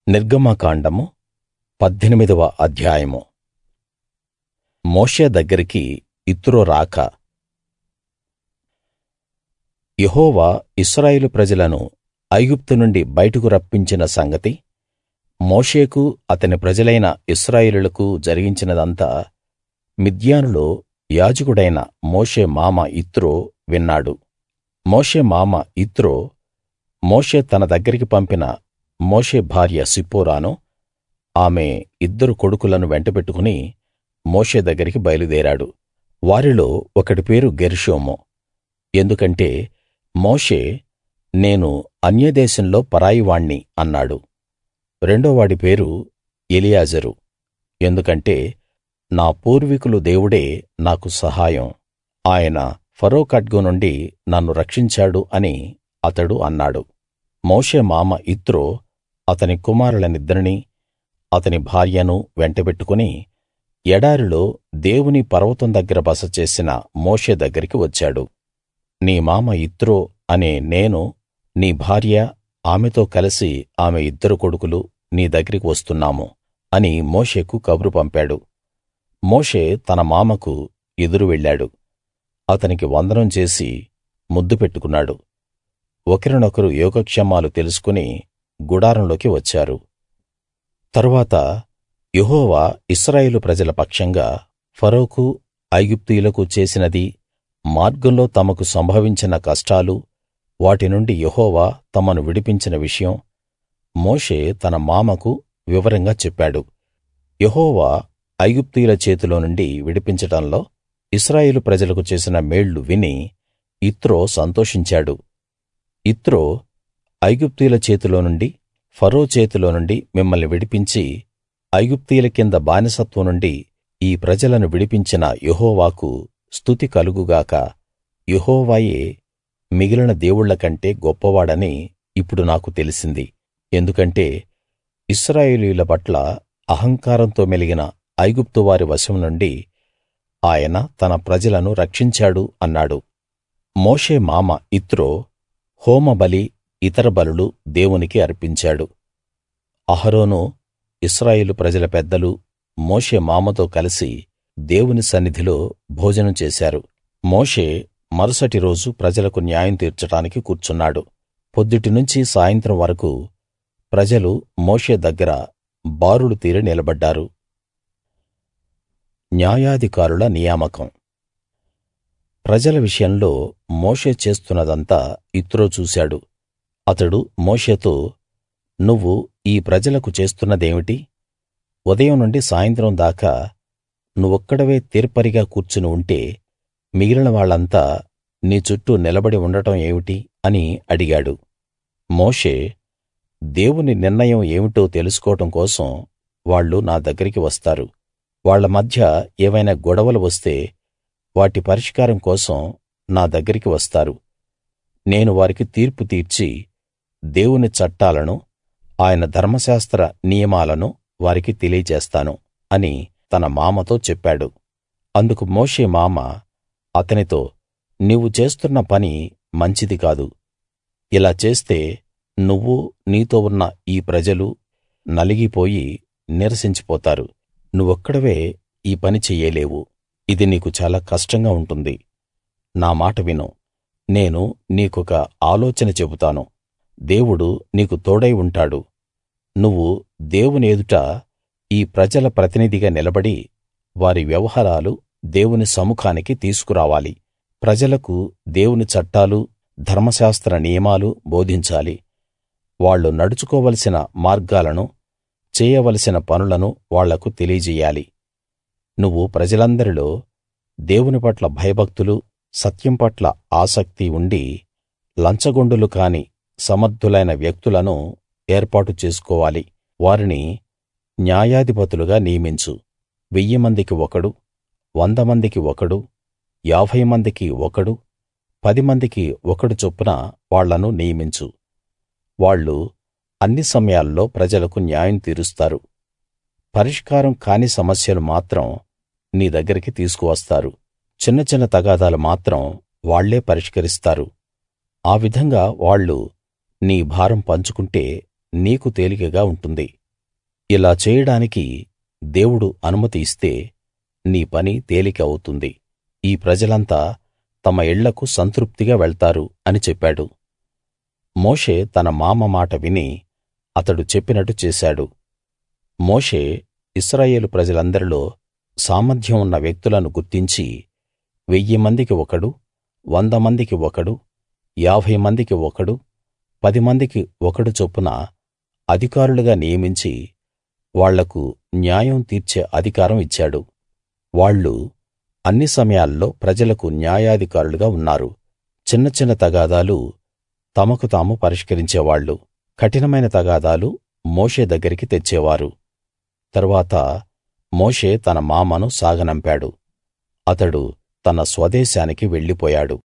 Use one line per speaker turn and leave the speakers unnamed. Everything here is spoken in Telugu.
నిర్గమకాండము పద్దెనిమిదవ అధ్యాయము మోషే దగ్గరికి యిత్రో రాక యెహోవా ఇశ్రాయేలు ప్రజలను ఐగుప్తు నుండి బయటకు రప్పించిన సంగతి మోషేకు అతని ప్రజలైన ఇశ్రాయేలీయులకు జరిగించినదంతా మిద్యానులో యాజకుడైన మోషే మామ యిత్రో విన్నాడు మోషే మామ యిత్రో మోషే తన దగ్గరికి పంపిన మోషే భార్య సిప్పోరాను ఆమె ఇద్దరు కొడుకులను వెంటబెట్టుకుని మోషే దగ్గరికి బయలుదేరాడు వారిలో ఒకడి పేరు గెర్షోము ఎందుకంటే మోషే నేను అన్యదేశంలో పరాయివాణ్ణి అన్నాడు రెండోవాడి పేరు ఎలియాజరు ఎందుకంటే నా పూర్వీకుల దేవుడే నాకు సహాయం ఆయన ఫరో ఖడ్గం నుండి నన్ను రక్షించాడు అని అతడు అన్నాడు మోషే మామ యిత్రో అతని కుమారులనిద్దరినీ అతని భార్యను వెంటబెట్టుకుని ఎడారిలో దేవుని పర్వతం దగ్గర బస చేసిన మోషే దగ్గరికి వచ్చాడు నీ మామ యిత్రో అనే నేను నీ భార్య ఆమెతో కలసి ఆమె ఇద్దరు కొడుకులు నీ దగ్గరికి వస్తున్నాము అని మోషేకు కబురు పంపాడు మోషే తన మామకు ఎదురు వెళ్ళాడు అతనికి వందనం చేసి ముద్దు పెట్టుకున్నాడు ఒకరినొకరు యోగక్షేమాలు తెలుసుకుని గుడారంలోకి వచ్చారు తరువాత యెహోవా ఇశ్రాయేలు ప్రజల పక్షంగా ఫరోకు ఐగుప్తీయులకు చేసినదీ మార్గంలో తమకు సంభవించిన కష్టాలూ వాటి నుండి యెహోవా తమను విడిపించిన విషయం మోషే తన మామకు వివరంగా చెప్పాడు యెహోవా ఐగుప్తీయుల చేతిలో నుండి విడిపించడంలో ఇశ్రాయేలు ప్రజలకు చేసిన మేళ్ళు విని యిత్రో సంతోషించాడు యిత్రో ఐగుప్తీయుల చేతిలో నుండి ఫరో చేతిలో నుండి మిమ్మల్ని విడిపించి ఐగుప్తీయుల కింద బానిసత్వం నుండి ఈ ప్రజలను విడిపించిన యెహోవాకు స్తుతి కలుగు గాక యెహోవాయే మిగిలిన దేవుళ్ళ కంటే గొప్పవాడని ఇప్పుడు నాకు తెలిసింది ఎందుకంటే ఇశ్రాయేలీయుల పట్ల అహంకారంతో మెలిగిన ఐగుప్తు వారి వశం నుండి ఆయన తన ప్రజలను రక్షించాడు అన్నాడు మోషే మామ యిత్రో హోమబలి ఇతర బలులు దేవునికి అర్పించాడు అహరోను ఇశ్రాయేలు ప్రజల పెద్దలు మోషే మామతో కలిసి దేవుని సన్నిధిలో భోజనం చేశారు మోషే మరుసటి రోజు ప్రజలకు న్యాయం తీర్చడానికి కూర్చున్నాడు పొద్దుటినుంచి సాయంత్రం వరకూ ప్రజలు మోషే దగ్గర బారులు తీరి నిలబడ్డారు న్యాయాధికారుల నియామకం ప్రజల విషయంలో మోషే చేస్తున్నదంతా యిత్రో చూశాడు అతడు మోషేతో నువ్వు ఈ ప్రజలకు చేస్తున్నదేమిటి ఉదయం నుండి సాయంత్రం దాకా నువ్వొక్కడివే తీర్పరిగా కూర్చుని ఉంటే మిగిలిన వాళ్ళంతా నీ చుట్టూ నిలబడి ఉండటం ఏమిటి అని అడిగాడు మోషే దేవుని నిర్ణయం ఏమిటో తెలుసుకోవడం కోసం వాళ్ళు నా దగ్గరికి వస్తారు వాళ్ళ మధ్య ఏవైనా గొడవలు వస్తే వాటి పరిష్కారం కోసం నా దగ్గరికి వస్తారు నేను వారికి తీర్పు తీర్చి దేవుని చట్టాలను ఆయన ధర్మశాస్త్ర నియమాలను వారికి తెలియజేస్తాను అని తన మామతో చెప్పాడు అందుకు మోషే మామ అతనితో నీవు చేస్తున్న పని మంచిది కాదు ఇలా చేస్తే నువ్వూ నీతో ఉన్న ఈ ప్రజలు నలిగిపోయి నీరసించిపోతారు నువ్వొక్కడివే ఈ పని చెయ్యలేవు ఇది నీకు చాలా కష్టంగా ఉంటుంది నా మాట విను నేను నీకొక ఆలోచన చెబుతాను దేవుడు నీకు తోడై ఉంటాడు నువ్వు దేవుని ఎదుట ఈ ప్రజల ప్రతినిధిగా నిలబడి వారి వ్యవహారాలు దేవుని సముఖానికి తీసుకురావాలి ప్రజలకు దేవుని చట్టాలు ధర్మశాస్త్ర నియమాలు బోధించాలి వాళ్ళు నడుచుకోవలసిన మార్గాలను చేయవలసిన పనులను వాళ్లకు తెలియజెయ్యాలి నువ్వు ప్రజలందరిలో దేవుని పట్ల భయభక్తులు సత్యం పట్ల ఆసక్తి ఉండి లంచగొండులు కాని సమర్థులైన వ్యక్తులను ఏర్పాటు చేసుకోవాలి వారిని న్యాయాధిపతులుగా నియమించు వెయ్యి మందికి ఒకడు వంద మందికి ఒకడు యాభై మందికి ఒకడు పది మందికి ఒకడు చొప్పున వాళ్ళను నియమించు వాళ్ళు అన్ని సమయాల్లో ప్రజలకు న్యాయం తీరుస్తారు పరిష్కారం కాని సమస్యలు మాత్రం నీ దగ్గరికి తీసుకువస్తారు చిన్న చిన్న తగాదాలు మాత్రం వాళ్ళే పరిష్కరిస్తారు ఆ విధంగా వాళ్ళు నీ భారం పంచుకుంటే నీకు తేలికగా ఉంటుంది ఇలా చేయడానికి దేవుడు అనుమతి ఇస్తే నీ పని తేలిక అవుతుంది ఈ ప్రజలంతా తమ ఇళ్ళకు సంతృప్తిగా వెళ్తారు అని చెప్పాడు మోషే తన మామ మాట విని అతడు చెప్పినట్టు చేశాడు మోషే ఇశ్రాయేలు ప్రజలందరిలో సామర్థ్యం ఉన్న వ్యక్తులను గుర్తించి వెయ్యి మందికి ఒకడు వంద మందికి ఒకడు యాభై మందికి ఒకడు పది మందికి ఒకడు చొప్పున అధికారులుగా నియమించి వాళ్లకు న్యాయం తీర్చే అధికారం ఇచ్చాడు వాళ్ళు అన్ని సమయాల్లో ప్రజలకు న్యాయాధికారులుగా ఉన్నారు చిన్న చిన్న తగాదాలు తమకు తాము పరిష్కరించేవాళ్ళు కఠినమైన తగాదాలు మోషే దగ్గరికి తెచ్చేవారు తరువాత మోషే తన మామను సాగనంపాడు అతడు తన స్వదేశానికి వెళ్ళిపోయాడు